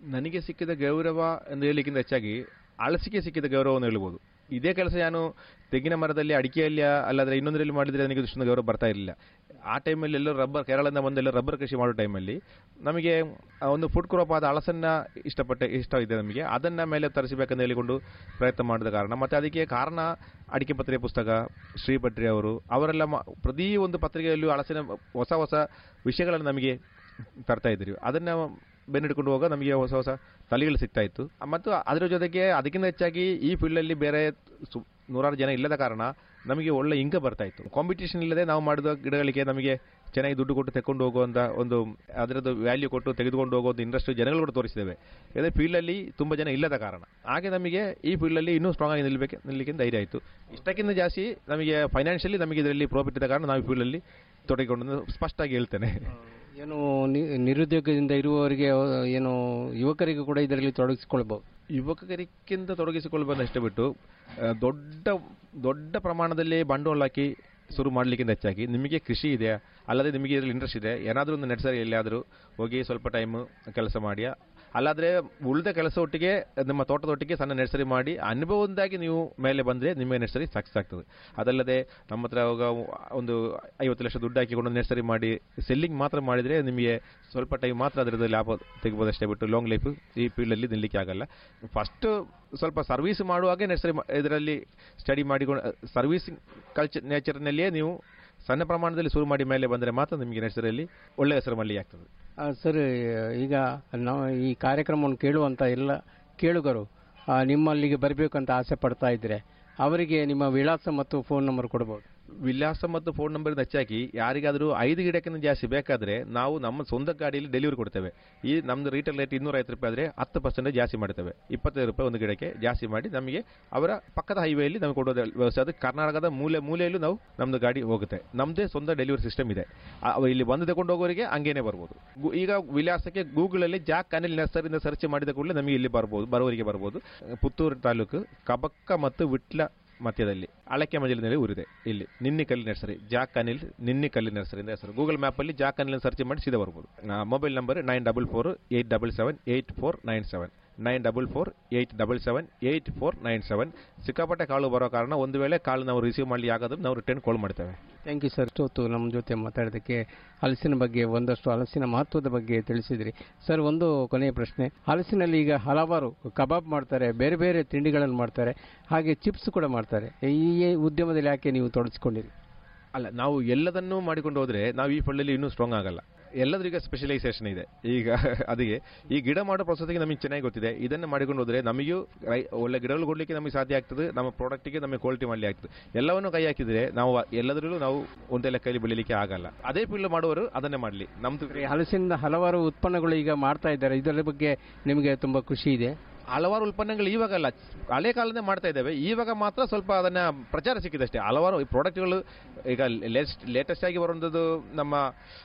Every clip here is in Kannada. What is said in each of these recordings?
ನನಗೆ ಸಿಕ್ಕಿದ ಗೌರವ ಎಂದು ಹೇಳಲಿಕ್ಕಿಂತ ಹೆಚ್ಚಾಗಿ ಅಳಸಿಗೆ ಸಿಕ್ಕಿದ ಗೌರವವನ್ನು ಹೇಳ್ಬೋದು ಇದೇ ಕೆಲಸ ನಾನು ತೆಂಗಿನ ಮರದಲ್ಲಿ ಅಡಿಕೆಯಲ್ಲಿ ಅಲ್ಲಾದ್ರೆ ಇನ್ನೊಂದರಲ್ಲಿ ಮಾಡಿದ್ರೆ ನನಗೆ ಇಷ್ಟೊಂದು ಗೌರವ ಬರ್ತಾ ಇರಲಿಲ್ಲ ಆ ಟೈಮಲ್ಲಿ ಎಲ್ಲೋ ರಬ್ಬರ್ ಕೇರಳದಿಂದ ಬಂದೆಲ್ಲ ರಬ್ಬರ್ ಕೃಷಿ ಮಾಡೋ ಟೈಮಲ್ಲಿ ನಮಗೆ ಆ ಒಂದು ಫುಡ್ ಕ್ರಾಪ್ ಆದ ಹಳಸನ್ನ ಇಷ್ಟಪಟ್ಟೆ ಇಷ್ಟ ಇದೆ ನಮಗೆ ಅದನ್ನ ಮೇಲೆ ತರಿಸಬೇಕಂತ ಹೇಳಿಕೊಂಡು ಪ್ರಯತ್ನ ಮಾಡಿದ ಕಾರಣ ಮತ್ತೆ ಅದಕ್ಕೆ ಕಾರಣ ಅಡಿಕೆ ಪತ್ರಿಕೆ ಪುಸ್ತಕ ಶ್ರೀ ಭಟ್ರಿ ಅವರು ಅವರೆಲ್ಲ ಮ- ಪ್ರತಿ ಒಂದು ಪತ್ರಿಕೆಯಲ್ಲೂ ಹಳಸಿನ ಹೊಸ ಹೊಸ ವಿಷಯಗಳನ್ನು ನಮಗೆ ತರ್ತಾ ಇದ್ರು ಅದನ್ನ ಬೆನ್ನಿಡ್ಕೊಂಡು ಹೋಗ ನಮಗೆ ಹೊಸ ಹೊಸ ತಳಿಗಳು ಸಿಗ್ತಾ ಇತ್ತು ಮತ್ತು ಅದರ ಜೊತೆಗೆ ಅದಕ್ಕಿಂತ ಹೆಚ್ಚಾಗಿ ಈ ಫೀಲ್ಡಲ್ಲಿ ಬೇರೆ ಸು- ನೂರಾರು ಜನ ಇಲ್ಲದ ಕಾರಣ ನಮಗೆ ಒಳ್ಳೆ ಇಂಕ ಬರ್ತಾ ಇತ್ತು ಕಾಂಪಿಟೇಷನ್ ಇಲ್ಲದೆ ನಾವು ಮಾಡಿದ ಗಿಡಗಳಿಗೆ ನಮಗೆ ಚೆನ್ನಾಗಿ ದುಡ್ಡು ಕೊಟ್ಟು ತೆಕೊಂಡು ಹೋಗುವಂತ ಒಂದು ಅದರದ್ದು ವ್ಯಾಲ್ಯೂ ಕೊಟ್ಟು ತೆಗೆದುಕೊಂಡು ಹೋಗುವಂತ ಇಂಡಸ್ಟ್ರಿ ಜನಗಳು ಕೂಡ ತೋರಿಸಿದ್ದೇವೆ ಅದೇ ಫೀಲ್ಡಲ್ಲಿ ತುಂಬ ಜನ ಇಲ್ಲದ ಕಾರಣ ಹಾಗೆ ನಮಗೆ ಈ ಫೀಲ್ಡಲ್ಲಿ ಇನ್ನೂ ಸ್ಟ್ರಾಂಗ್ ಆಗಿ ನಿಲ್ಲಬೇಕು ನಿಲ್ಲಲಿಕ್ಕೆ ಧೈರ್ಯ ಆಯಿತು ಇಷ್ಟಕ್ಕಿಂತ ಜಾಸ್ತಿ ನಮಗೆ ಫೈನಾನ್ಷಿಯಲಿ ನಮಗೆ ಇದರಲ್ಲಿ ಪ್ರಾಫಿಟ್ ಇದ್ದ ಕಾರಣ ನಾವು ಈ ಫೀಲ್ಡಲ್ಲಿ ತೊಡಗಿಕೊಂಡು ಸ್ಪಷ್ಟವಾಗಿ ಹೇಳ್ತೇನೆ ಏನು ನಿ- ನಿರುದ್ಯೋಗದಿಂದ ಇರುವವರಿಗೆ ಅಹ್, ಏನು ಯುವಕರಿಗೂ ಕೂಡ ಇದರಲ್ಲಿ ತೊಡಗಿಸಿಕೊಳ್ಬಹುದು ಯುವಕರಿಗಿಂತ ತೊಡಗಿಸಿಕೊಳ್ಳಬಹುದು ಅಷ್ಟೇ ಬಿಟ್ಟು ಆ, ದೊಡ್ಡ ದೊಡ್ಡ ಪ್ರಮಾಣದಲ್ಲಿ ಬಂಡವಾಳ ಹಾಕಿ ಶುರು ಮಾಡಲಿಕ್ಕಿಂತ ಹೆಚ್ಚಾಗಿ ನಿಮಗೆ ಕೃಷಿ ಇದೆ ಅಲ್ಲದೆ ನಿಮಗೆ ಇದರಲ್ಲಿ ಇಂಟ್ರೆಸ್ಟ್ ಇದೆ ಏನಾದರೂ ಒಂದು ನರ್ಸರಿ ಎಲ್ಲಿಯಾದರೂ ಹೋಗಿ ಸ್ವಲ್ಪ ಟೈಮ್ ಕೆಲಸ ಮಾಡಿ ಅಲ್ಲಾದ್ರೆ ಉಳಿದ ಕೆಲಸ ಒಟ್ಟಿಗೆ ನಿಮ್ಮ ತೋಟದೊಟ್ಟಿಗೆ ಸಣ್ಣ ನರ್ಸರಿ ಮಾಡಿ ಅನುಭವದಿಂದಾಗಿ ನೀವು ಮೇಲೆ ಬಂದರೆ ನಿಮಗೆ ನರ್ಸರಿ ಸಕ್ಸಸ್ ಆಗ್ತದೆ ಅದಲ್ಲದೆ ನಮ್ಮ ಹತ್ರ ಇವಾಗ ಒಂದು ಐವತ್ತು ಲಕ್ಷ ದುಡ್ಡು ಹಾಕಿಕೊಂಡು ನರ್ಸರಿ ಮಾಡಿ ಸೆಲ್ಲಿಂಗ್ ಮಾತ್ರ ಮಾಡಿದರೆ ನಿಮಗೆ ಸ್ವಲ್ಪ ಟೈಮ್ ಮಾತ್ರ ಅದರದ್ದು ಲಾಭ ತೆಗಿಬೋದಷ್ಟೇ ಬಿಟ್ಟು ಲಾಂಗ್ ಲೈಫ್ ಈ ಫೀಲ್ಡಲ್ಲಿ ನಿಲ್ಲಕ್ಕೆ ಆಗಲ್ಲ ಫಸ್ಟ್ ಸ್ವಲ್ಪ ಸರ್ವಿಸ್ ಮಾಡುವಾಗೆ ನರ್ಸರಿ ಇದರಲ್ಲಿ ಸ್ಟಡಿ ಮಾಡಿಕೊಂಡು ಸರ್ವಿಸ್ ಕಲ್ಚರ್ ನೇಚರ್ನಲ್ಲಿಯೇ ನೀವು ಸಣ್ಣ ಪ್ರಮಾಣದಲ್ಲಿ ಶುರು ಮಾಡಿ ಮೇಲೆ ಬಂದರೆ ಮಾತ್ರ ನಿಮಗೆ ನರ್ಸರಿಯಲ್ಲಿ ಒಳ್ಳೆಯ ಹೆಸರು ಮಲ್ಲಿ ಆಗ್ತದೆ ಆ, ಸರ್ ಈಗ ನಾವು ಈ ಕಾರ್ಯಕ್ರಮವನ್ನು ಕೇಳುವಂತ ಎಲ್ಲ ಕೇಳುಗರು ಆ, ನಿಮ್ಮಲ್ಲಿಗೆ ಬರಬೇಕಂತ ಆಸೆ ಪಡ್ತಾ ಇದ್ರೆ ಅವರಿಗೆ ನಿಮ್ಮ ವಿಳಾಸ ಮತ್ತು ಫೋನ್ ನಂಬರ್ ಕೊಡಬಹುದು ವಿಳಾಸ ಮತ್ತು ಫೋನ್ ನಂಬರ್ ಹೆಚ್ಚಾಗಿ ಯಾರಿಗಾದರೂ ಐದು ಗಿಡಕ್ಕಿಂತ ಜಾಸ್ತಿ ಬೇಕಾದ್ರೆ ನಾವು ನಮ್ಮ ಸ್ವಂತ ಗಾಡಿಯಲ್ಲಿ ಡೆಲಿವರಿ ಕೊಡ್ತೇವೆ ಈ ನಮ್ದು ರೀಟೇಲ್ ರೇಟ್ ಇನ್ನೂರ ಐವತ್ತು ರೂಪಾಯಿ ಆದರೆ ಹತ್ತು ಪರ್ಸೆಂಟ್ ಜಾಸ್ತಿ ಮಾಡ್ತೇವೆ ಇಪ್ಪತ್ತೈದು ರೂಪಾಯಿ ಒಂದು ಗಿಡಕ್ಕೆ ಜಾಸ್ತಿ ಮಾಡಿ ನಮಗೆ ಅವರ ಪಕ್ಕದ ಹೈವೇಯಲ್ಲಿ ನಮಗೆ ಕೊಡೋದು ವ್ಯವಸ್ಥೆ ಅದು ಕರ್ನಾಟಕದ ಮೂಲೆ ಮೂಲೆಯಲ್ಲೂ ನಾವು ನಮ್ದು ಗಾಡಿ ಹೋಗುತ್ತೆ ನಮ್ಮದೇ ಸ್ವಂತ ಡೆಲಿವರಿ ಸಿಸ್ಟಮ್ ಇದೆ ಆ- ಅವ ಇಲ್ಲಿ ಬಂದು ತಗೊಂಡು ಹೋಗೋರಿಗೆ ಹಂಗೇನೆ ಬರ್ಬೋದು ಗು- ಈಗ ವಿಳಾಸಕ್ಕೆ ಗೂಗಲಲ್ಲಿ ಜಾಕ್ ಅನಿಲ್ ನರ್ಸರಿಂದ ಸರ್ಚ್ ಮಾಡಿದ ಕೂಡಲೇ ನಮಗೆ ಇಲ್ಲಿ ಬರ್ಬೋದು ಬರುವವರಿಗೆ ಬರ್ಬೋದು ಪುತ್ತೂರು ತಾಲೂಕು ಕಬಕ್ಕ ಮತ್ತು ವಿಟ್ಲ ಮಧ್ಯದಲ್ಲಿ ಅಳಕೆ ಮಜಲಿನಲ್ಲಿ ಊರಿದೆ ಇಲ್ಲಿ ನಿನ್ನಿ ಕಲ್ಲಿ ನರ್ಸರಿ ಜಾಕ್ ಅನಿಲ್ ನಿನ್ನಿ ಕಲ್ಲಿ ನರ್ಸರಿ ಅಂತ ಹೆಸರು ಗೂಗಲ್ ಮ್ಯಾಪ್ ಅಲ್ಲಿ ಜಾಕ್ ಅನಿಲ್ ಸರ್ಚ್ ಮಾಡಿ ಸೀದಾ ಬರ್ಬೋದು mobile number nine double four eight double seven eight four nine seven nine double four eight double seven eight four nine seven ಸಿಕ್ಕಾಪಟ್ಟೆ ಕಾಳು ಬರೋ ಕಾರಣ ಒಂದು ವೇಳೆ ಕಾಳು ನಾವು ರಿಸೀವ್ ಮಾಡಲಿ ಆಗೋದು ನಾವು ರಿಟರ್ನ್ ಕಾಲ್ ಮಾಡ್ತೇವೆ ಥ್ಯಾಂಕ್ ಯು ಸರ್ ಇಷ್ಟೊತ್ತು ನಮ್ಮ ಜೊತೆ ಮಾತಾಡೋದಕ್ಕೆ ಹಲಸಿನ ಬಗ್ಗೆ ಒಂದಷ್ಟು ಹಲಸಿನ ಮಹತ್ವದ ಬಗ್ಗೆ ತಿಳಿಸಿದ್ರಿ ಸರ್ ಒಂದು ಕೊನೆಯ ಪ್ರಶ್ನೆ ಹಲಸಿನಲ್ಲಿ ಈಗ ಹಲವಾರು ಕಬಾಬ್ ಮಾಡ್ತಾರೆ ಬೇರೆ ಬೇರೆ ತಿಂಡಿಗಳನ್ನು ಮಾಡ್ತಾರೆ ಹಾಗೆ ಚಿಪ್ಸ್ ಕೂಡ ಮಾಡ್ತಾರೆ ಈ ಉದ್ಯಮದಲ್ಲಿ ಯಾಕೆ ನೀವು ತೊಡಗಿಸಿಕೊಂಡಿರಿ ಅಲ್ಲ ನಾವು ಎಲ್ಲದನ್ನೂ ಮಾಡಿಕೊಂಡು ಹೋದ್ರೆ ನಾವು ಈ ಫೀಲ್ಡಲ್ಲಿ ಇನ್ನೂ ಸ್ಟ್ರಾಂಗ್ ಆಗಲ್ಲ ಎಲ್ಲದರಿಗೆ ಸ್ಪೆಷಲೈಸೇಷನ್ ಇದೆ ಈಗ ಅದಕ್ಕೆ ಈ ಗಿಡ ಮಾಡೋ ಪ್ರೊಸೆಸ್ಗೆ ನಮಗೆ ಚೆನ್ನಾಗಿ ಗೊತ್ತಿದೆ ಇದನ್ನು ಮಾಡಿಕೊಂಡು ಹೋದ್ರೆ ನಮಗೂ ರೈ- ಒಳ್ಳೆ ಗಿಡಗಳು ಕೊಡಲಿಕ್ಕೆ ನಮಗೆ ಸಾಧ್ಯ ಆಗ್ತದೆ ನಮ್ಮ ಪ್ರಾಡಕ್ಟಿಗೆ ನಮಗೆ ಕ್ವಾಲಿಟಿ ಮಾಡಲಿ ಆಗ್ತದೆ ಎಲ್ಲವನ್ನು ಕೈ ಹಾಕಿದ್ರೆ ನಾವು ಎಲ್ಲದರಲ್ಲೂ ನಾವು ಒಂದೇ ಲೆಕ್ಕದಲ್ಲಿ ಬೆಳಿಲಿಕ್ಕೆ ಆಗಲ್ಲ ಅದೇ ಫೀಲ್ಡ್ ಮಾಡುವವರು ಅದನ್ನೇ ಮಾಡಲಿ ನಮ್ದು ಈ ಹಲಸಿನಿಂದ ಹಲವಾರು ಉತ್ಪನ್ನಗಳು ಈಗ ಮಾಡ್ತಾ ಇದ್ದಾರೆ ಇದರ ಬಗ್ಗೆ ನಿಮಗೆ ತುಂಬಾ ಖುಷಿ ಇದೆ ಹಲವಾರು ಉತ್ಪನ್ನಗಳು ಇವಾಗಲ್ಲ ಹಳೆ ಕಾಲದಿಂದ ಮಾಡ್ತಾ ಇದ್ದೇವೆ ಇವಾಗ ಮಾತ್ರ ಸ್ವಲ್ಪ ಅದನ್ನ ಪ್ರಚಾರ ಸಿಕ್ಕಿದೆ ಅಷ್ಟೇ ಹಲವಾರು ಪ್ರಾಡಕ್ಟ್ಗಳು ಈಗ ಲೇಟೆಸ್ಟ್ ಆಗಿ ಬರುವಂಥದ್ದು ನಮ್ಮ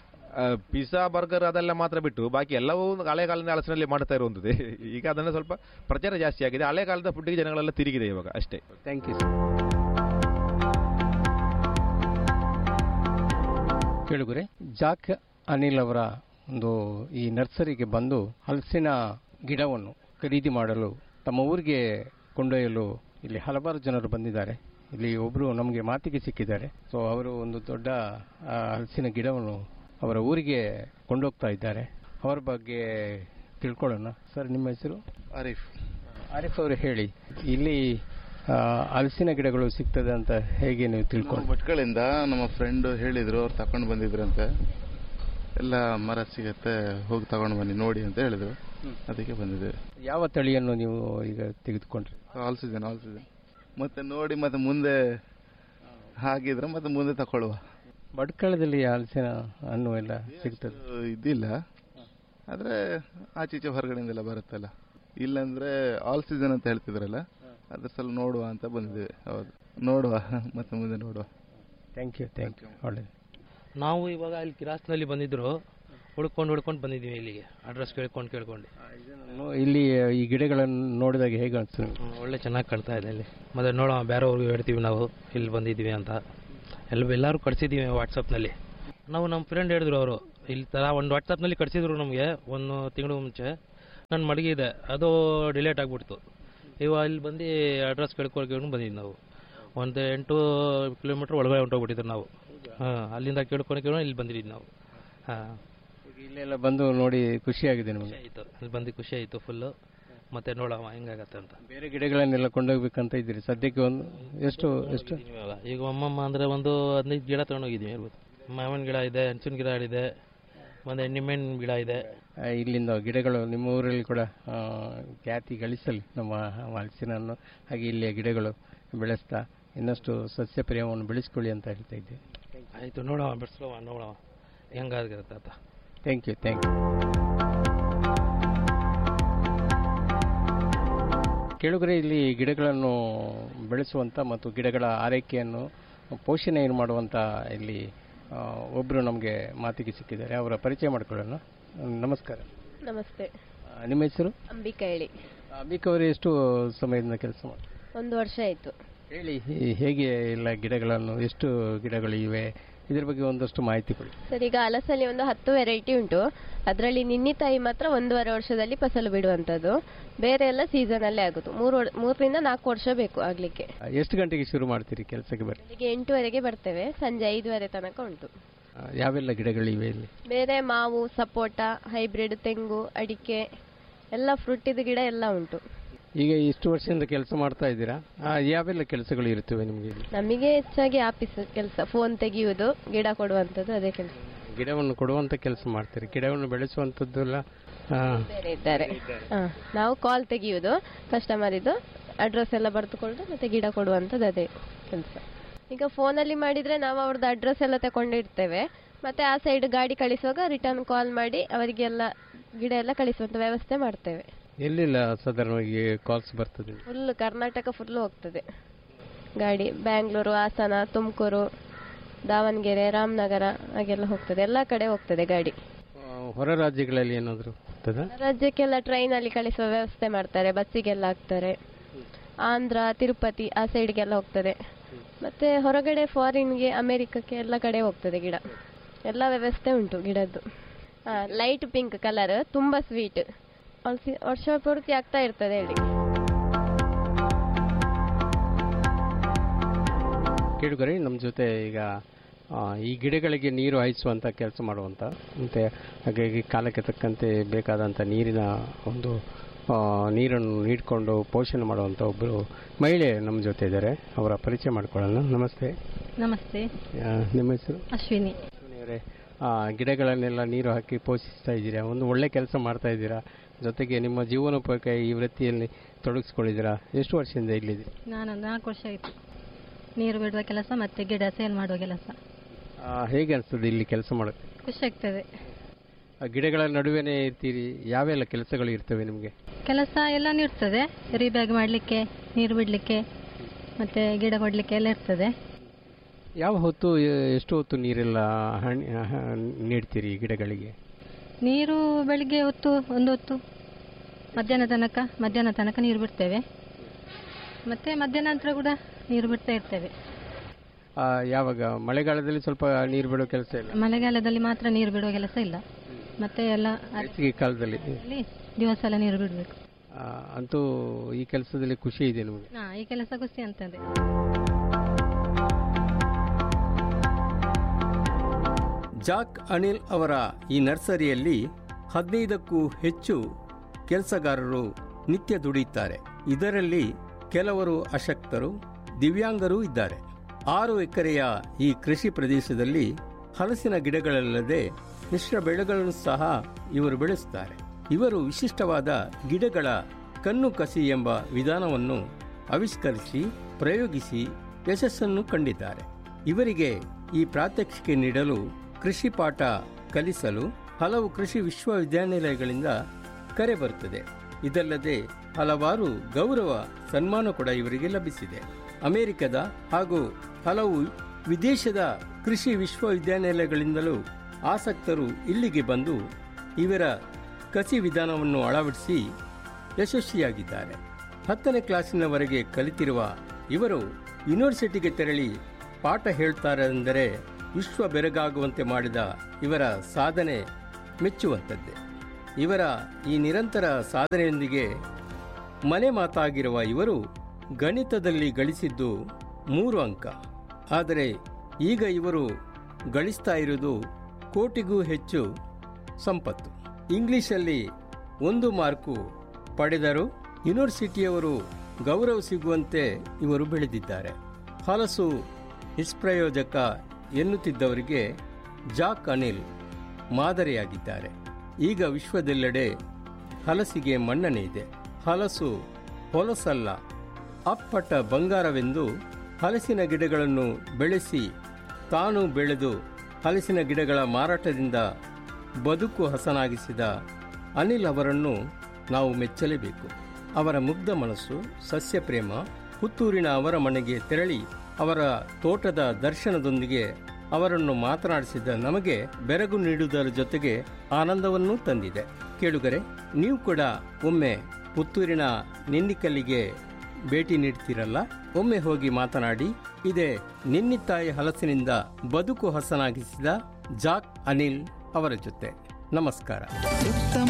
ಪಿಜ್ಜಾ ಬರ್ಗರ್ ಅದೆಲ್ಲ ಮಾತ್ರ ಬಿಟ್ಟು ಬಾಕಿ ಎಲ್ಲವೂ ಹಳೆ ಕಾಲದಿಂದ ಹಲಸಿನಲ್ಲಿ ಮಾಡ್ತಾ ಇರುವಂಥದ್ದು ಈಗ ಅದನ್ನ ಸ್ವಲ್ಪ ಪ್ರಚಾರ ಜಾಸ್ತಿ ಆಗಿದೆ ಹಳೆ ಕಾಲದ ಫುಡ್ಗೆ ಜನಗಳೆಲ್ಲ ತಿರುಗಿದೆ ಇವಾಗ ಅಷ್ಟೇ ಥ್ಯಾಂಕ್ ಯು ಕೇಳುಗರೆ ಜಾಕ್ ಅನಿಲ್ ಅವರ ಒಂದು ಈ ನರ್ಸರಿಗೆ ಬಂದು ಹಲಸಿನ ಗಿಡವನ್ನು ಖರೀದಿ ಮಾಡಲು ತಮ್ಮ ಊರಿಗೆ ಕೊಂಡೊಯ್ಯಲು ಇಲ್ಲಿ ಹಲವಾರು ಜನರು ಬಂದಿದ್ದಾರೆ ಇಲ್ಲಿ ಒಬ್ಬರು ನಮಗೆ ಮಾತಿಗೆ ಸಿಕ್ಕಿದ್ದಾರೆ ಸೊ ಅವರು ಒಂದು ದೊಡ್ಡ ಆ, ಹಲಸಿನ ಗಿಡವನ್ನು ಅವರ ಊರಿಗೆ ಕೊಂಡೋಗ್ತಾ ಇದ್ದಾರೆ ಅವರ ಬಗ್ಗೆ ತಿಳ್ಕೊಳ್ಳೋಣ ಸರ್ ನಿಮ್ಮ ಹೆಸರು ಆರಿಫ್ ಆರಿಫ್ ಅವರು ಹೇಳಿ ಇಲ್ಲಿ ಆ, ಹಲಸಿನ ಗಿಡಗಳು ಸಿಗ್ತದೆ ಅಂತ ಹೇಗೆ ನೀವು ನಾವು ತಿಳ್ಕೊಂಡು ಭಟ್ಕಳಿಂದ ನಮ್ಮ ಫ್ರೆಂಡ್ ಹೇಳಿದ್ರು ಅವ್ರು ತಕೊಂಡು ಬಂದಿದ್ರಂತೆ ಎಲ್ಲ ಮರ ಸಿಗತ್ತೆ ಹೋಗಿ ತಗೊಂಡು ಬನ್ನಿ ನೋಡಿ ಅಂತ ಹೇಳಿದ್ರು ಅದಕ್ಕೆ ಬಂದಿದೆ ಯಾವ ತಳಿಯನ್ನು ನೀವು ಈಗ ತೆಗೆದುಕೊಂಡ್ರಿ ಆಲ್ ಸೀಸನ್ ಆಲ್ ಸೀಸನ್ ಮತ್ತೆ ನೋಡಿ ಮತ್ತೆ ಮುಂದೆ ಹಾಗಿದ್ರೆ ಮತ್ತೆ ಮುಂದೆ ತಕೊಳ್ಳುವ ಭಟ್ಕಳದಲ್ಲಿ ಹಲಸಿನ ಹಣ್ಣು ಎಲ್ಲ ಸಿಗ್ತದೆ ಇದು ಇದಿಲ್ಲ ಆದ್ರೆ ಆಚೀಚೆ ಹೊರಗಡೆಯಿಂದೆಲ್ಲ ಬರುತ್ತಲ್ಲ ಇಲ್ಲಂದ್ರೆ ಆಲ್ ಸೀಸನ್ ಅಂತ ಹೇಳ್ತಿದ್ರಲ್ಲ ಅದ್ರ ಸಲ ನೋಡುವ ಅಂತ ಬಂದಿದ್ದೇವೆ ಹೌದು ನೋಡುವ ಮತ್ತೆ ಮುಂದೆ ನೋಡುವ ಥ್ಯಾಂಕ್ ಯು ಥ್ಯಾಂಕ್ ಯು ಒಳ್ಳೆಯದು ನಾವು ಇವಾಗ ಇಲ್ಲಿ ಕಿರಾಸ್ನಲ್ಲಿ ಬಂದಿದ್ರು ಹುಡ್ಕೊಂಡು ಹುಡ್ಕೊಂಡು ಬಂದಿದ್ದೀವಿ ಇಲ್ಲಿಗೆ ಅಡ್ರೆಸ್ ಕೇಳ್ಕೊಂಡು ಕೇಳ್ಕೊಂಡು ನೋ- ಇಲ್ಲಿ ಈ ಗಿಡಗಳನ್ನು ನೋಡಿದಾಗ ಹೇಗೆ ಅನಿಸ್ತದೆ ಹ್ಮ್, ಒಳ್ಳೆ ಚೆನ್ನಾಗಿ ಕಾಣ್ತಾ ಇದೆ ಇಲ್ಲಿ ಮತ್ತೆ ನೋಡೋ ಬೇರೆಯವ್ರಿಗೂ ಹೇಳ್ತೀವಿ ನಾವು ಇಲ್ಲಿ ಬಂದಿದ್ದೀವಿ ಅಂತ ಎಲ್ಲ ಎಲ್ಲರೂ ಕಳಿಸಿದ್ದೀವಿ ವಾಟ್ಸಪ್ನಲ್ಲಿ ನಾವು ನಮ್ಮ ಫ್ರೆಂಡ್ ಹೇಳಿದ್ರು ಅವರು ಇಲ್ಲಿ ಥರ ಒಂದು ವಾಟ್ಸಪ್ನಲ್ಲಿ ಕಳಿಸಿದ್ರು ನಮಗೆ ಒಂದು ತಿಂಗಳು ಮುಂಚೆ ನನ್ನ ಮಡಗಿ ಇದೆ ಅದು ಡಿಲೇಟ್ ಆಗಿಬಿಡ್ತು ಇವಾಗ ಇಲ್ಲಿ ಬಂದು ಅಡ್ರೆಸ್ ಕೇಳ್ಕೊಂಡು ಬಂದಿದ್ದು ನಾವು ಒಂದು ಎಂಟು ಕಿಲೋಮೀಟ್ರ್ ಒಳಗಡೆ ಹೊಂಟೋಗ್ಬಿಟ್ಟಿದ್ರು ನಾವು ಹಾಂ ಅಲ್ಲಿಂದ ಕೇಳ್ಕೊಂಡು ಕೇಳೋ ಇಲ್ಲಿ ಬಂದಿದ್ದೀವಿ ನಾವು ಹಾಂ ಈಗ ಇಲ್ಲೆಲ್ಲ ಬಂದು ನೋಡಿ ಖುಷಿಯಾಗಿದೆ ಖುಷಿ ನಿಮಗೆ ಆಯಿತು ಅಲ್ಲಿ ಬಂದು ಖುಷಿ ಆಯಿತು ಫುಲ್ಲು ಮತ್ತೆ ನೋಡವ ಹೆಂಗಾಗತ್ತೆ ಅಂತ ಬೇರೆ ಗಿಡಗಳನ್ನೆಲ್ಲ ಕೊಂಡೋಗ್ಬೇಕಂತ ಇದ್ದೀರಿ ಸದ್ಯಕ್ಕೆ ಒಂದು ಎಷ್ಟು ಎಷ್ಟು ಇವಾಗ ಈಗ ಒಮ್ಮಮ್ಮ ಅಂದರೆ ಒಂದು ಹದಿನೈದು ಗಿಡ ತೊಗೊಂಡೋಗಿದ್ದೀವಿ ಇರ್ಬೋದು ಮಾವಿನ ಗಿಡ ಇದೆ ಹಂಚಿನ ಗಿಡ ಇದೆ ಒಂದು ನಿಮ್ಮೆಣ್ಣು ಗಿಡ ಇದೆ ಆ, ಇಲ್ಲಿಂದ ಗಿಡಗಳು ನಿಮ್ಮ ಊರಲ್ಲಿ ಕೂಡ ಆ, ಖ್ಯಾತಿ ಗಳಿಸಲಿ ನಮ್ಮ ಹಲಸಿನನ್ನು ಹಾಗೆ ಇಲ್ಲಿಯ ಗಿಡಗಳು ಬೆಳೆಸ್ತಾ ಇನ್ನಷ್ಟು ಸಸ್ಯ ಪ್ರೇಮವನ್ನು ಬೆಳೆಸ್ಕೊಳ್ಳಿ ಅಂತ ಹೇಳ್ತಾ ಇದ್ದೆ ಆಯಿತು ನೋಡವ ಬಿಡಿಸ್ಲವ ನೋಡವ ಹೆಂಗಾಗಿರುತ್ತೆ ಅಂತ ಥ್ಯಾಂಕ್ ಯು ಥ್ಯಾಂಕ್ ಯು ಕೆಳಗರೆ ಇಲ್ಲಿ ಗಿಡಗಳನ್ನು ಬೆಳೆಸುವಂಥ ಮತ್ತು ಗಿಡಗಳ ಆರೈಕೆಯನ್ನು ಪೋಷಣೆಯನ್ನು ಮಾಡುವಂಥ ಇಲ್ಲಿ ಆ, ಒಬ್ಬರು ನಮಗೆ ಮಾತಿಗೆ ಸಿಕ್ಕಿದ್ದಾರೆ ಅವರ ಪರಿಚಯ ಮಾಡ್ಕೊಳ್ಳೋಣ ನಮಸ್ಕಾರ ನಮಸ್ತೆ ಆ, ನಿಮ್ಮ ಹೆಸರು ಅಂಬಿಕಾ ಹೇಳಿ ಅಂಬಿಕಾ ಅವರು ಎಷ್ಟು ಸಮಯದಿಂದ ಕೆಲಸ ಮಾಡಿ ಒಂದು ವರ್ಷ ಆಯಿತು ಹೇಳಿ ಈ- ಹೇಗೆ ಎಲ್ಲ ಗಿಡಗಳನ್ನು ಎಷ್ಟು ಗಿಡಗಳು ಇವೆ ಇದ್ರ ಬಗ್ಗೆ ಒಂದಷ್ಟು ಮಾಹಿತಿ ಕೊಡಿ ಸರ್ ಈಗ ಹಲಸಲ್ಲಿ ಒಂದು ಹತ್ತು ವೆರೈಟಿ ಉಂಟು ಅದರಲ್ಲಿ ನಿನ್ನಿತಾಯಿ ಮಾತ್ರ ಒಂದೂವರೆ ವರ್ಷದಲ್ಲಿ ಫಸಲು ಬಿಡುವಂಥದ್ದು ಬೇರೆ ಎಲ್ಲ ಸೀಸನಲ್ಲೇ ಆಗೋದು ಮೂರು ವರ್- ಮೂರರಿಂದ ನಾಲ್ಕು ವರ್ಷ ಬೇಕು ಆಗಲಿಕ್ಕೆ ಆ, ಎಷ್ಟು ಗಂಟೆಗೆ ಶುರು ಮಾಡ್ತೀರಿ ಕೆಲಸಕ್ಕೆ ಬರಲಿ ಬೆಳಿಗ್ಗೆ ಎಂಟುವರೆಗೆ ಬರ್ತೇವೆ ಸಂಜೆ ಐದುವರೆ ತನಕ ಉಂಟು ಯಾವೆಲ್ಲ ಗಿಡಗಳಿವೆ ಇಲ್ಲಿ ಬೇರೆ ಮಾವು ಸಪೋಟ ಹೈಬ್ರಿಡ್ ತೆಂಗು ಅಡಿಕೆ ಎಲ್ಲ ಫ್ರೂಟಿದ ಗಿಡ ಎಲ್ಲ ಉಂಟು ಈಗ ಇಷ್ಟು ವರ್ಷದಿಂದ ಕೆಲಸ ಮಾಡ್ತಾ ಇದ್ದೀರಾ ಆ, ಯಾವೆಲ್ಲ ಕೆಲಸಗಳು ಇರ್ತವೆ ನಿಮಗೆ ಇಲ್ಲಿ ನಮಗೆ ಹೆಚ್ಚಾಗಿ ಆಫೀಸ್ ಕೆಲಸ ಫೋನ್ ತೆಗೆಯುವುದು ಗಿಡ ಕೊಡುವಂಥದ್ದು ಅದೇ ಕೆಲಸ ಗಿಡವನ್ನು ಕೊಡುವಂತ ಕೆಲಸ ಮಾಡ್ತೀರಿ ಗಿಡವನ್ನು ಬೆಳೆಸುವಂಥದ್ದು ಎಲ್ಲ ಆ, ಬೇರೆ ಇದ್ದಾರೆ ಹಾ, ನಾವು ಕಾಲ್ ತೆಗೆಯುವುದು ಕಸ್ಟಮರ್ ಇದು ಅಡ್ರೆಸ್ ಎಲ್ಲ ಬರೆದುಕೊಂಡು ಮತ್ತೆ ಗಿಡ ಕೊಡುವಂಥದ್ದು ಅದೇ ಕೆಲಸ ಈಗ ಫೋನಲ್ಲಿ ಮಾಡಿದ್ರೆ ನಾವು ಅವ್ರದ್ದು ಅಡ್ರೆಸ್ ಎಲ್ಲ ತಗೊಂಡಿರ್ತೇವೆ ಮತ್ತೆ ಆ ಸೈಡ್ ಗಾಡಿ ಕಳಿಸುವಾಗ ರಿಟರ್ನ್ ಕಾಲ್ ಮಾಡಿ ಅವರಿಗೆಲ್ಲ ಗಿಡ ಎಲ್ಲ ಕಳಿಸುವಂತ ವ್ಯವಸ್ಥೆ ಮಾಡ್ತೇವೆ ಎಲ್ಲಿಲ್ಲ ಸಾಧಾರಣವಾಗಿ ಕಾಲ್ಸ್ ಬರ್ತದೆ ಫುಲ್ ಕರ್ನಾಟಕ ಫುಲ್ ಹೋಗ್ತದೆ ಗಾಡಿ ಬ್ಯಾಂಗ್ಳೂರು ಹಾಸನ ತುಮಕೂರು ದಾವಣಗೆರೆ ರಾಮನಗರ ಹಾಗೆಲ್ಲ ಹೋಗ್ತದೆ ಎಲ್ಲ ಕಡೆ ಹೋಗ್ತದೆ ಗಾಡಿ ಆ, ಹೊರ ರಾಜ್ಯಗಳಲ್ಲಿ ಏನಾದರೂ ಹೋಗ್ತದಾ ರಾಜ್ಯಕ್ಕೆಲ್ಲ ಟ್ರೈನಲ್ಲಿ ಕಳಿಸುವ ವ್ಯವಸ್ಥೆ ಮಾಡ್ತಾರೆ ಬಸ್ಸಿಗೆಲ್ಲ ಹಾಕ್ತಾರೆ ಆಂಧ್ರ ತಿರುಪತಿ ಆ ಸೈಡ್ಗೆಲ್ಲ ಹೋಗ್ತದೆ ಮತ್ತೆ ಹೊರಗಡೆ ಫಾರಿನ್ಗೆ ಅಮೆರಿಕಕ್ಕೆ ಎಲ್ಲ ಕಡೆ ಹೋಗ್ತದೆ ಗಿಡ ಎಲ್ಲ ವ್ಯವಸ್ಥೆ ಉಂಟು ಗಿಡದ್ದು ಲೈಟ್ ಪಿಂಕ್ ಕಲರ್ ತುಂಬಾ ಸ್ವೀಟ್ ವರ್ಷ ಪೂರ್ತಿ ಆಗ್ತಾ ಇರ್ತದೆ ಹೇಳಿ ಕೇಳುಗರೆ ನಮ್ಮ ಜೊತೆ ಈಗ ಆ, ಈ ಗಿಡಗಳಿಗೆ ನೀರು ಹಾಯಿಸುವಂಥ ಕೆಲಸ ಮಾಡುವಂಥ ಮತ್ತು ಹಾಗಾಗಿ ಕಾಲಕ್ಕೆ ತಕ್ಕಂತೆ ಬೇಕಾದಂಥ ನೀರಿನ ಒಂದು ಆ, ನೀರನ್ನು ನೀಡಿಕೊಂಡು ಪೋಷಣೆ ಮಾಡುವಂಥ ಒಬ್ಬರು ಮಹಿಳೆ ನಮ್ಮ ಜೊತೆ ಇದ್ದಾರೆ ಅವರ ಪರಿಚಯ ಮಾಡ್ಕೊಳ್ಳೋಣ ನಮಸ್ತೆ ನಮಸ್ತೆ ಆ, ನಿಮ್ಮ ಹೆಸರು ಅಶ್ವಿನಿ ಅವರೇ ಗಿಡಗಳನ್ನೆಲ್ಲ ನೀರು ಹಾಕಿ ಪೋಷಿಸ್ತಾ ಇದ್ದೀರಾ ಒಂದು ಒಳ್ಳೆ ಕೆಲಸ ಮಾಡ್ತಾ ಇದ್ದೀರಾ ಜೊತೆಗೆ ನಿಮ್ಮ ಜೀವನೋಪಾಯಕ್ಕೆ ಈ ವೃತ್ತಿಯಲ್ಲಿ ತೊಡಗಿಸ್ಕೊಂಡಿದ್ದೀರಾ ಎಷ್ಟು ವರ್ಷದಿಂದ ಇಲ್ಲಿದ್ದೀರಿ ನಾನು ನಾಲ್ಕು ವರ್ಷ ಆಯಿತು ನೀರು ಬಿಡುವ ಕೆಲಸ ಮತ್ತೆ ಗಿಡ ಸೇಲ್ ಮಾಡುವ ಕೆಲಸ ಆ, ಹೇಗೆ ಅನಿಸ್ತದೆ ಇಲ್ಲಿ ಕೆಲಸ ಮಾಡೋಕ್ಕೆ ಖುಷಿ ಆಗ್ತದೆ ಆ ಗಿಡಗಳ ನಡುವೆನೇ ಇರ್ತೀರಿ ಯಾವೆಲ್ಲ ಕೆಲಸಗಳು ಇರ್ತವೆ ನಿಮಗೆ ಕೆಲಸ ಎಲ್ಲ ಇರ್ತದೆ ರೀಬ್ಯಾಗ್ ಮಾಡಲಿಕ್ಕೆ ನೀರು ಬಿಡಲಿಕ್ಕೆ ಮತ್ತೆ ಗಿಡ ಕೊಡಲಿಕ್ಕೆ ಎಲ್ಲ ಇರ್ತದೆ ಯಾವ ಹೊತ್ತು ಎ- ಎಷ್ಟು ಹೊತ್ತು ನೀರೆಲ್ಲ ಹಣ್ ಹ- ನೀಡ್ತೀರಿ ಈ ಗಿಡಗಳಿಗೆ ನೀರು ಬೆಳಿಗ್ಗೆ ಹೊತ್ತು ಒಂದು ಹೊತ್ತು ಮಧ್ಯಾಹ್ನ ತನಕ ಮಧ್ಯಾಹ್ನ ತನಕ ನೀರು ಬಿಡ್ತೇವೆ ಮತ್ತೆ ಮಧ್ಯಾಹ್ನ ನಂತರ ಕೂಡ ನೀರು ಬಿಡ್ತಾ ಇರ್ತೇವೆ ಆ, ಯಾವಾಗ ಮಳೆಗಾಲದಲ್ಲಿ ಸ್ವಲ್ಪ ನೀರು ಬಿಡೋ ಕೆಲಸ ಇಲ್ಲ ಮಳೆಗಾಲದಲ್ಲಿ ಮಾತ್ರ ನೀರು ಬಿಡುವ ಕೆಲಸ ಇಲ್ಲ ಮತ್ತೆ ಎಲ್ಲ ಬೇಸಿಗೆ ಕಾಲದಲ್ಲಿ ಅಲ್ಲಿ ದಿವಸ ಎಲ್ಲ ನೀರು ಬಿಡಬೇಕು ಆ, ಅಂತೂ ಈ ಕೆಲಸದಲ್ಲಿ ಖುಷಿ ಇದೆ ನಿಮಗೆ ಹಾ ಈ ಕೆಲಸ ಖುಷಿ ಅಂತದೆ ಜಾಕ್ ಅನಿಲ್ ಅವರ ಈ ನರ್ಸರಿಯಲ್ಲಿ ಹದಿನೈದಕ್ಕೂ ಹೆಚ್ಚು ಕೆಲಸಗಾರರು ನಿತ್ಯ ದುಡಿಯುತ್ತಾರೆ ಇದರಲ್ಲಿ ಕೆಲವರು ಅಶಕ್ತರು ದಿವ್ಯಾಂಗರೂ ಇದ್ದಾರೆ ಆರು ಎಕರೆಯ ಈ ಕೃಷಿ ಪ್ರದೇಶದಲ್ಲಿ ಹಲಸಿನ ಗಿಡಗಳಲ್ಲದೆ ಮಿಶ್ರ ಬೆಳೆಗಳನ್ನು ಸಹ ಇವರು ಬೆಳೆಸುತ್ತಾರೆ ಇವರು ವಿಶಿಷ್ಟವಾದ ಗಿಡಗಳ ಕಣ್ಣು ಕಸಿ ಎಂಬ ವಿಧಾನವನ್ನು ಆವಿಷ್ಕರಿಸಿ ಪ್ರಯೋಗಿಸಿ ಯಶಸ್ಸನ್ನು ಕಂಡಿದ್ದಾರೆ ಇವರಿಗೆ ಈ ಪ್ರಾತ್ಯಕ್ಷಿಕೆ ನೀಡಲು ಕೃಷಿ ಪಾಠ ಕಲಿಸಲು ಹಲವು ಕೃಷಿ ವಿಶ್ವವಿದ್ಯಾನಿಲಯಗಳಿಂದ ಕರೆ ಬರುತ್ತದೆ ಇದಲ್ಲದೆ ಹಲವಾರು ಗೌರವ ಸನ್ಮಾನ ಕೂಡ ಇವರಿಗೆ ಲಭಿಸಿದೆ ಅಮೆರಿಕದ ಹಾಗೂ ಹಲವು ವಿದೇಶದ ಕೃಷಿ ವಿಶ್ವವಿದ್ಯಾನಿಲಯಗಳಿಂದಲೂ ಆಸಕ್ತರು ಇಲ್ಲಿಗೆ ಬಂದು ಇವರ ಕಸಿ ವಿಧಾನವನ್ನು ಅಳವಡಿಸಿ ಯಶಸ್ವಿಯಾಗಿದ್ದಾರೆ ಹತ್ತನೇ ಕ್ಲಾಸಿನವರೆಗೆ ಕಲಿತಿರುವ ಇವರು ಯೂನಿವರ್ಸಿಟಿಗೆ ತೆರಳಿ ಪಾಠ ಹೇಳ್ತಾರೆ ಎಂದರೆ ವಿಶ್ವ ಬೆರಗಾಗುವಂತೆ ಮಾಡಿದ ಇವರ ಸಾಧನೆ ಮೆಚ್ಚುವಂಥದ್ದೇ ಇವರ ಈ ನಿರಂತರ ಸಾಧನೆಯೊಂದಿಗೆ ಮನೆ ಮಾತಾಗಿರುವ ಇವರು ಗಣಿತದಲ್ಲಿ ಗಳಿಸಿದ್ದು ಮೂರು ಅಂಕ ಆದರೆ ಈಗ ಇವರು ಗಳಿಸ್ತಾ ಇರುವುದು ಕೋಟಿಗೂ ಹೆಚ್ಚು ಸಂಪತ್ತು ಇಂಗ್ಲಿಷಲ್ಲಿ ಒಂದು ಮಾರ್ಕು ಪಡೆದರು ಯೂನಿವರ್ಸಿಟಿಯವರು ಗೌರವ ಸಿಗುವಂತೆ ಇವರು ಬೆಳೆದಿದ್ದಾರೆ ಹಲಸು ನಿಷ್ಪ್ರಯೋಜಕ ಎನ್ನುತ್ತಿದ್ದವರಿಗೆ ಜಾಕ್ ಅನಿಲ್ ಮಾದರಿಯಾಗಿದ್ದಾರೆ ಈಗ ವಿಶ್ವದೆಲ್ಲೆಡೆ ಹಲಸಿಗೆ ಮನ್ನಣೆ ಇದೆ ಹಲಸು ಹೊಲಸಲ್ಲ ಅಪ್ಪಟ ಬಂಗಾರವೆಂದು ಹಲಸಿನ ಗಿಡಗಳನ್ನು ಬೆಳೆಸಿ ತಾನು ಬೆಳೆದು ಹಲಸಿನ ಗಿಡಗಳ ಮಾರಾಟದಿಂದ ಬದುಕು ಹಸನಾಗಿಸಿದ ಅನಿಲ್ ಅವರನ್ನು ನಾವು ಮೆಚ್ಚಲೇಬೇಕು ಅವರ ಮುಗ್ಧ ಮನಸ್ಸು ಸಸ್ಯ ಪ್ರೇಮ ಪುತ್ತೂರಿನ ಅವರ ಮನೆಗೆ ತೆರಳಿ ಅವರ ತೋಟದ ದರ್ಶನದೊಂದಿಗೆ ಅವರನ್ನು ಮಾತನಾಡಿಸಿದ ನಮಗೆ ಬೆರಗು ನೀಡುವುದರ ಜೊತೆಗೆ ಆನಂದವನ್ನೂ ತಂದಿದೆ ಕೇಳುಗರೆ ನೀವು ಕೂಡ ಒಮ್ಮೆ ಪುತ್ತೂರಿನ ನಿನ್ನಿಕಲ್ಲಿಗೆ ಭೇಟಿ ನೀಡ್ತೀರಲ್ಲ ಒಮ್ಮೆ ಹೋಗಿ ಮಾತನಾಡಿ ಇದೇ ನಿನ್ನಿತ್ತಾಯಿ ಹಲಸಿನಿಂದ ಬದುಕು ಹಸನಾಗಿಸಿದ ಜಾಕ್ ಅನಿಲ್ ಅವರ ಜೊತೆ ನಮಸ್ಕಾರ